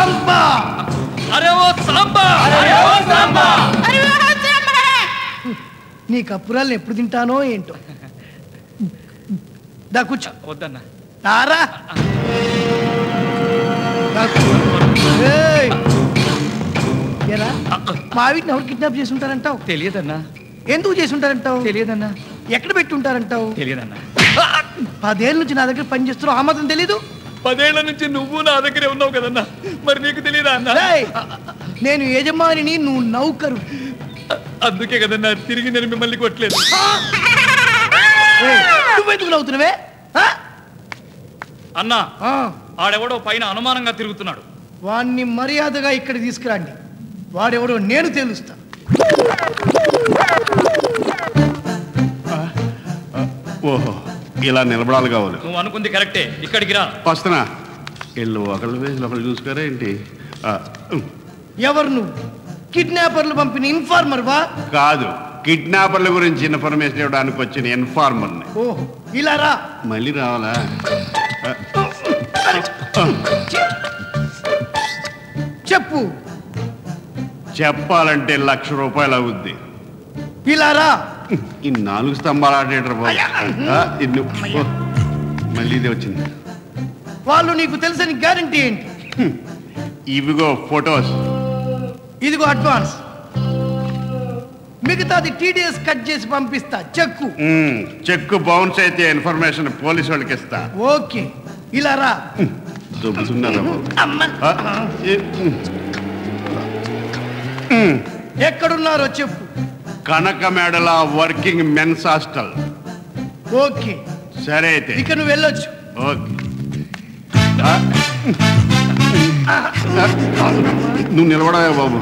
సాంబా అరే ఓ సాంబా నీ కప్పురాలను ఎప్పుడు తింటానో ఏంటో దా కూర్చో వద్దన్నా తారా దా కూర్చో. ఏయ్. ఏరా మా ఆవిడని ఎవరు కిడ్నాప్ చేసి ఉంటారంటావు తెలియదన్నా ఎందుకు చేసి ఉంటారంటావు తెలియదన్నా ఎక్కడ పెట్టి ఉంటారంటావు తెలియదన్నా పదేళ్ళ నుంచి నా దగ్గర పని చేస్తున్నావు ఆ మాత్రం తెలీదు పదేళ్ల నుంచి నువ్వు నా దగ్గరే ఉన్నావు కదన్నా మరి నీకు తెలియదా అన్నా ఏయ్, నేను యజమానిని నువ్వు నౌకరు అందుకే కదన్నా తిరిగి నేను మిమ్మల్ని కొట్టలేదు ఏయ్, నువ్వెందుకు నవ్వుతున్నావే ఆ? అన్నా ఆ, ఆడెవడో పైన అనుమానంగా తిరుగుతున్నాడు వాణ్ణి మర్యాదగా ఇక్కడ తీసుకురండి వాడెవడో నేను తేలుస్తా ఓహో ఇలా నిలబడాలి కావాలి నువ్వు అనుకుంది కరెక్టే ఇక్కడికి రా వస్తున్నా ఇల్లు ఒకళ్ళ వేసి ఒకళ్ళు చూసుకోరా ఏంటి ఆ, ఉమ్, ఎవరు నువ్వు కిడ్నాపర్లు పంపిన ఇన్ఫార్మర్ వా కాదు కిడ్నాపర్ల గురించి ఇన్ఫర్మేషన్ ఇవ్వడానికి వచ్చిన ఇన్ఫార్మర్ని ఓహో ఇలా రా మళ్ళీ రావాలా ఆ, చెప్పు చెప్పాలంటే లక్ష రూపాయలు అవుద్ది ఇలా రా ఈ నాలుగు స్తంభాలు ఆడేటర్ బాబు ఆ, ఇన్ని ఓ, మళ్ళీ ఇది వచ్చింది వాళ్ళు నీకు తెలుసని గ్యారంటీ ఏంటి ఇవిగో ఫొటోస్ ఇదిగో అడ్వాన్స్ మిగతాది టీడీఎస్ కట్ చేసి పంపిస్తా చెక్కు ఉమ్, చెక్కు బౌన్స్ అయితే ఇన్ఫర్మేషన్ పోలీసు వాళ్ళకి ఇస్తా ఓకే ఇలా రా దొబ్బుతున్నారా బాబు అమ్మ. ఆ, ఏ- ఉమ్. ఎక్కడున్నారో చెప్పు కనక మేడల వర్కింగ్ మెన్స్ హాస్టల్ ఓకే సరే అయితే ఇక నువ్వు వెళ్ళొచ్చు ఓకే ఆ, నువ్వు నిలబడవా బాబు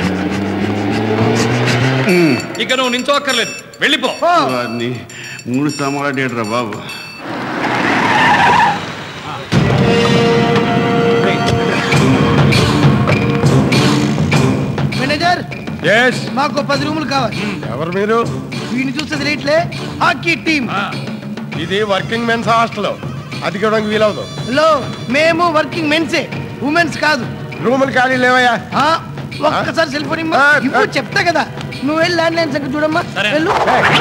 ఇక నువ్వు నించోక్కర్లేదు వెళ్ళిపో ఓ, వారిని మూడు స్తంభాలు ఆడేటరా బాబు మేనేజర్ ఎస్ మాకు పది రూములు కావాలి ఎవరు మీరు వీడిని చూస్తే తెలియట్లే హాకీ టీం ఆ, ఇది వర్కింగ్ మెన్స్ హాస్టల్ అది కూడా వీలవదు హలో మేము వర్కింగ్ మెన్సే ఉమెన్స్ కాదు రూములు ఖాళీ లేవయ్యా ఆ, ఒక్కసారి సెల్ ఫోన్ ఇమ్మా ఆ, ఇప్పుడు ఆ. చెప్తా కదా నువ్వు వెళ్ళి ల్యాండ్ లైన్ సంగతి చూడమ్మా సరే. వెళ్ళు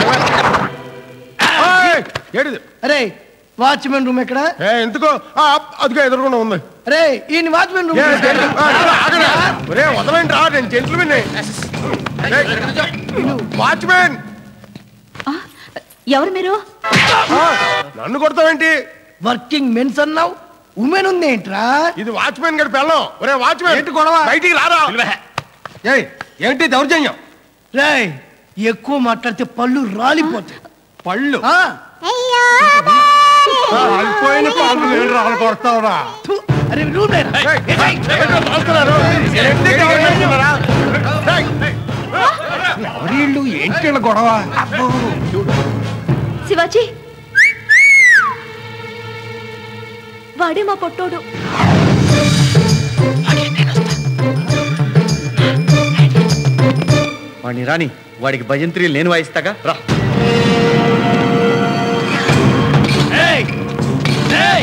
ఏయ్, ఏంటిది అరే వాచ్మెన్ రూమ్ ఎక్కడ ఏ ఎందుకో ఆ, అదిగో ఎదురుకుండా ఉంది అరే ఈయన వాచ్మెన్ రూమ్ ఏ, జెంట్లు- ఆ, ఆగండి. ఒరే వదలండి రా నేను జెంట్లమెన్ వాచ్మెన్ ఎవరు మీరు నన్ను కొడతావేంటి వర్కింగ్ మెన్స్ అన్నావు ఉమెన్ ఉంది ఏంట్రా ఇది వాచ్మెన్ గడి పెళ్ళం ఒరే వాచ్మెన్ ఏంటి గొడవ? బయటికి రారా పిలువే. ఏయ్ ఏంటి దౌర్జన్యం రేయ్ ఎక్కువ మాట్లాడితే పళ్ళు రాలిపోతాయి పళ్ళు ఆ, అయిపోయిన పాలు నేను రాళ్ళు కొడతావురా థు, అరే రూమ్ లేరా ఏయ్, ఏంటో వాగుతున్నారు? ఏంటి దౌర్జన్యమరా? ఏయ్, ఎవరీళ్ళు ఏంటి వీళ్ళ గొడవ శివాజీ వాడే మా పొట్టోడు వాడిని రాని వాడికి భజంత్రీలు నేను వాయిస్తాగా రా ఏయ్! ఏయ్!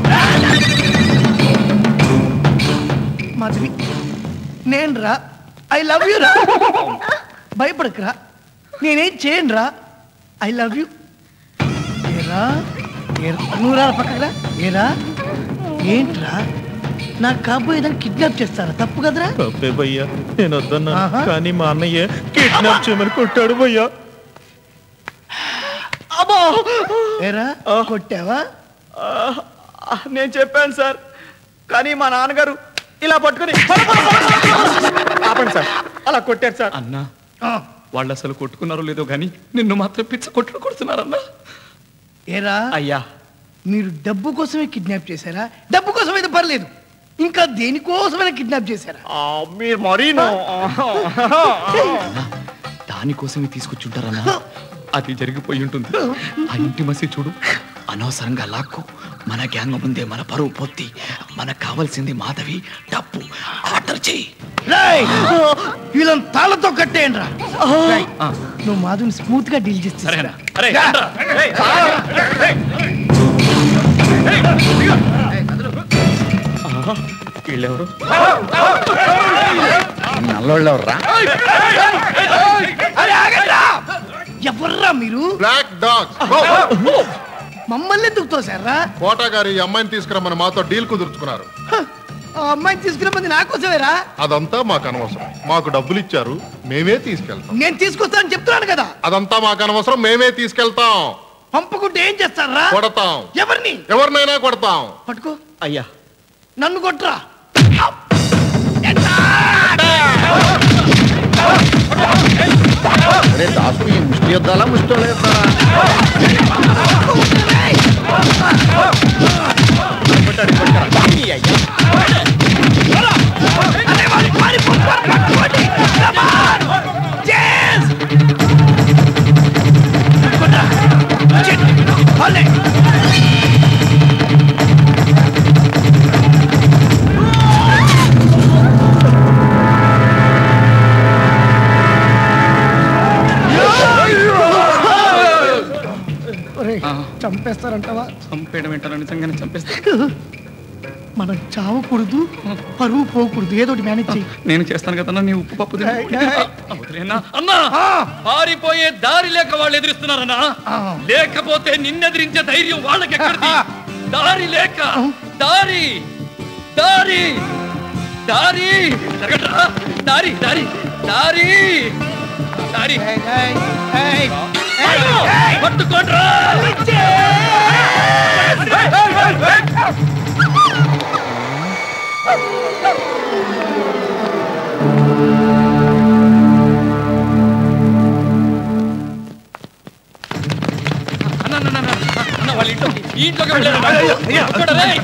మాధవి నేను రా ఐ లవ్ యూ రా భయపడకురా నేనేం చేయను రా ఐ లవ్ యూ ఏరా ఏరా, నువ్వు రా పక్కరా ఏరా ఏంట్రా నా కాబోయేదాన్ని కిడ్నాప్ చేస్తారా తప్పు కదరా తప్పే భయ్యా నేను వద్దన్నా ఆహా. కానీ మా అన్నయ్య కిడ్నాప్ చేయమని కొట్టాడు భయ్యా అబ్బో ఏరా కొట్టావా నేను చెప్పాను సార్ కానీ మా నాన్నగారు ఇలా పట్టుకొని ఆపండి సార్ అలా కొట్టారు సార్ అన్నా ఆ, వాళ్ళు అసలు కొట్టుకున్నారో లేదో కానీ నిన్ను మాత్రం పిచ్చ కొట్టుడు కొడుతున్నారన్నా ఏరా అయ్యా మీరు డబ్బు కోసమే కిడ్నాప్ చేశారా డబ్బు కోసం అయితే పర్లేదు ఇంకా దేనికోసమైనా కిడ్నాప్ చేశారా మీరు మరీ దానికోసమే తీసుకొచ్చుంటారన్నా అది జరిగిపోయి ఉంటుంది ఆ ఇంటి మసి చూడు అనవసరంగా లాక్కు మన గ్యాంగ్ ముందే మన పరువు పొత్తి మనకు కావాల్సింది మాధవి డబ్బు ఆర్డర్ చెయ్యి రేయ్! వీళ్ళని తాళతో కట్టేయండి రా ఆ. నువ్వు మాధుని స్మూత్ గా డీల్ చేస్తా సరేనా అరే రండ్రా. ఏయ్, వీళ్ళెవరు నల్లోళ్ళు ఎవర్రా అరే ఆగండ్రా ఎవర్రా మీరు బ్లాక్ డాగ్స్ మమ్మల్ని ఎందుకు తోసారా కోటా గారు ఈ అమ్మాయిని తీసుకురమ్మని మాతో డీల్ కుదుర్చుకున్నారు ఆ అమ్మాయిని తీసుకునే మంది నా కోసమేరా అదంతా మాకు అనవసరం మాకు డబ్బులు ఇచ్చారు మేమే తీసుకెళ్తాం నేను తీసుకొస్తానని చెప్తున్నాను కదా అదంతా మాకు అనవసరం మేమే తీసుకెళ్తాం పంపుకుంటే ఏం చేస్తారా కొడతాం ఎవరిని ఎవరినైనా కొడతాం పట్టుకో అయ్యా నన్ను కొట్రా అరే దాసు ఈ ముష్టి యుద్ధాలా ముష్టి యుద్ధాలా ఒరేయ్, చంపేస్తారంటావా చంపేయడం ఏంటో నిజంగానే చంపేస్తా మనం చావకూడదు పరువు పోకూడదు ఏదో ఒకటి మేనేజ్ చెయ్యి నేను చేస్తాను కదా నీ ఉప్పు పప్పు తిను. ఏయ్, ఏయ్. వదిలేనా? అన్నా పారిపోయే దారి లేక వాళ్ళు ఎదిరిస్తున్నారన్నా ఆ. లేకపోతే నిన్నెదిరించే ధైర్యం వాళ్ళకి ఎక్కడిది దారి లేక దారి దారి దారి జరగట్రా దారి దారి దారి దారి ఏయ్, ఏయ్, ఏయ్. అయ్యో! పట్టుకోండ్రా అన్న, అన్న, అన్న, అన్న, అన్న, వాళ్ళ ఇంట్లో ఈ ఇంట్లోకి వెళ్ళారు పట్టుకోండి, రేయ్.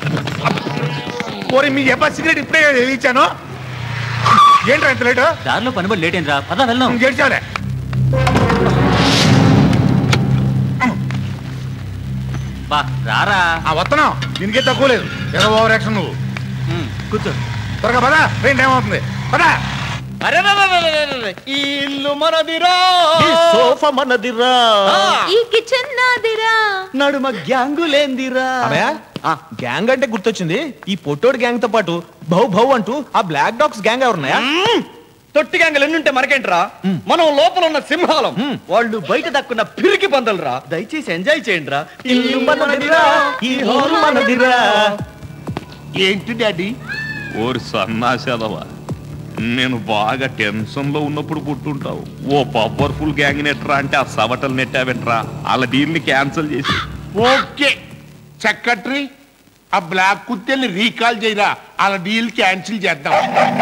ఓరి మీ ఎప్ప సిగరెట్ ఇప్పుడే వెలిగించాను ఏంట్రా ఇంత లేటు దారిలో పనిబడి లేట్ అయిందిరా పద వెళ్దాం గెలిచావులే బా రారా ఆ వస్తున్నాం దీనికే తక్కువ లేదు ఏదో ఓవర్ యాక్షన్ నువ్వు ఉమ్, కూర్చో త్వరగా పదా ట్రైన్ టైం అవుతుంది పదా అరే రే, రే, రే, రే, రే, రే. ఈ ఇల్లు మనదిరా ఈ సోఫా మనదిరా ఈ కిచెన్ నాదిరా నడుమ గ్యాంగులేందిరా గ్యాంగ్ అంటే గుర్తొచ్చింది ఈ పొట్టోడు గ్యాంగ్ తో పాటు భౌ భౌ అంటూ ఆ బ్లాక్ డాగ్స్ గ్యాంగ్ ఎవరున్నాయా తొట్టి గ్యాంగులు ఎన్నుంటే మనకేంట్రా మనం లోపల ఉన్న సింహాలం వాళ్ళు బయట దక్కున్న పిరికి పందలరా దయచేసి ఎంజాయ్ చేయండి రా ఇల్లు మనదిరా ఈ హోల్ మనదిరా ఏంటి డాడీ ఓరి సన్నాసేదవా నేను బాగా టెన్షన్ లో ఉన్నప్పుడు పుట్టుంటావు ఓ పవర్ఫుల్ గ్యాంగ్ నెట్రా అంటే ఆ సవటలు నెట్టావెట్రా వాళ్ళ డీల్ ని క్యాన్సిల్ చేసి ఓకే సెక్రటరీ ఆ బ్లాక్ కుత్తెల్ని రీకాల్ చేయరా అలా డీల్ క్యాన్సిల్ చేద్దాం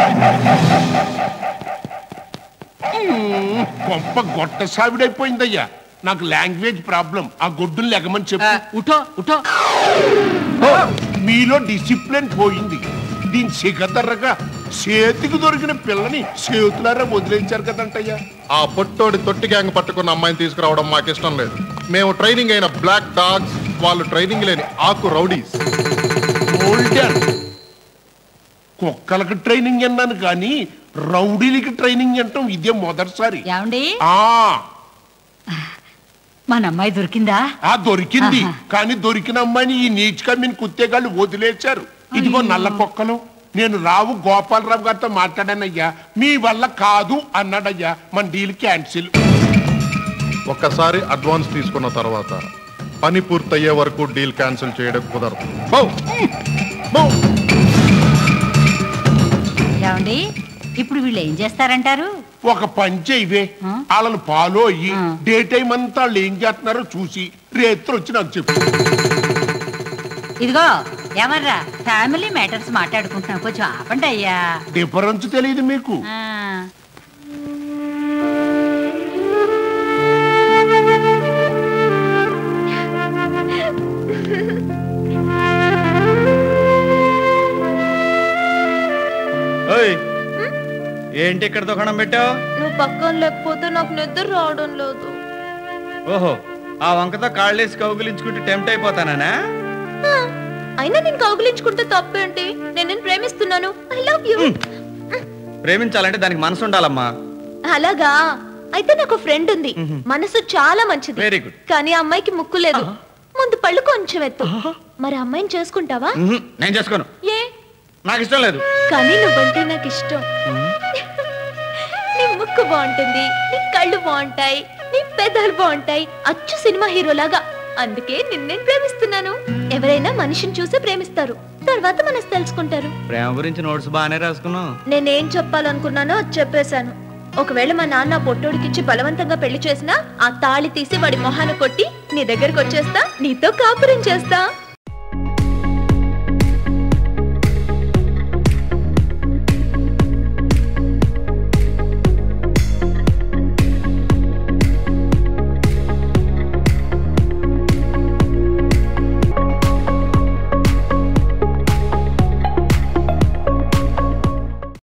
మ్మ్, గొప్ప గొట్ట సావిడైపోయిందయ్యా నాకు లాంగ్వేజ్ ప్రాబ్లం ఆ గొడ్డుని లెగమని చెప్పు ఉఠో ఉఠో మీలో డిసిప్లిన్ పోయింది దీని సిగదర్రగా చేతికి దొరికిన పిల్లని చేతులారా వదిలేంచారు కదంటయ్యా ఆ పొట్టోడి తొట్టి గ్యాంగ్ పట్టుకున్న అమ్మాయిని తీసుకురావడం మాకు ఇష్టం లేదు మేము ట్రైనింగ్ అయిన బ్లాక్ డాగ్స్ వాళ్ళు ట్రైనింగ్ లేని ఆకు రౌడీస్ ఓల్డర్ కుక్కలకు ట్రైనింగ్ అన్నాను కానీ రౌడీలకి ట్రైనింగ్ అంటాం ఇదే మొదటిసారి ఏమండి ఆ మన అమ్మాయి దొరికిందా ఆ దొరికింది ఆహా. కానీ దొరికిన అమ్మాయిని ఈ నీచ్ కమ్మిన కుత్తేగాళ్ళు వదిలేశారు ఇదిగో నల్ల కుక్కలు నేను రావు గోపాలరావు గారితో మాట్లాడానయ్యా మీ వల్ల కాదు అన్నాడయ్యా మన డీల్ క్యాన్సిల్ ఒక్కసారి అడ్వాన్స్ తీసుకున్న తర్వాత పని పూర్తయ్యే వరకు డీల్ క్యాన్సిల్ చేయడం కుదరదు బౌ! బౌ! ఏమండి ఇప్పుడు వీళ్ళు ఏం చేస్తారంటారు ఒక పంచే ఇవే ఆ? వాళ్ళని ఫాలో అయ్యి ఆ. డే టైం అంతా వాళ్ళు ఏం చేస్తున్నారో చూసి రేత్రి వచ్చి నాకు చెప్పు ఇదిగో ఏమర్రా ఫ్యామిలీ మ్యాటర్స్ మాట్లాడుకుంటున్నాం కొంచెం ఆపండి అయ్యా డిఫరెన్స్ తెలియదు మీకు ఆ, ఓయ్ ఏంటి ఇక్కడ దుకాణం పెట్టావు నువ్వు పక్కన లేకపోతే నాకు నిద్ర రావడం లేదు ఓహో ఆ వంకతో కాళ్ళేసి కౌగిలించుకుంటూ టెంప్ట్ అయిపోతానా ఆ, అయినా నేను కౌగిలించుకుంటే తప్పేంటి నేను నేను ప్రేమిస్తున్నాను ఐ లవ్ యూ ప్రేమించాలంటే దానికి మనసు ఉండాలమ్మా అలాగా అయితే నాకు ఫ్రెండ్ ఉంది మనసు చాలా మంచిది Very good. కానీ ఆ అమ్మాయికి ముక్కు లేదు ముందు పళ్ళు కొంచెం ఎత్తు మరి ఆ అమ్మాయిని చేసుకుంటావా ఉహుం, నేను చేసుకోను ఏ నాకు ఇష్టం లేదు కానీ నువ్వంటే నాకు ఇష్టం నీ ముక్కు బాగుంటుంది నీ కళ్ళు బాగుంటాయి నీ పెదాలు బాగుంటాయి అచ్చు సినిమా హీరోలాగా అందుకే నిన్నే ప్రేమిస్తున్నాను ఎవరైనా మనిషిని చూసి ప్రేమిస్తారు తర్వాత మనసు తెలుసుకుంటారు ప్రేమ గురించి నోట్స్ బాగానే రాసుకున్నావు నేనేం చెప్పాలనుకున్నానో అది చెప్పేశాను ఒకవేళ మా నాన్న పొట్టోడికిచ్చి బలవంతంగా పెళ్లి చేసినా ఆ తాళి తీసి వాడి మొహాన కొట్టి నీ దగ్గరకు వచ్చేస్తా నీతో కాపురం చేస్తా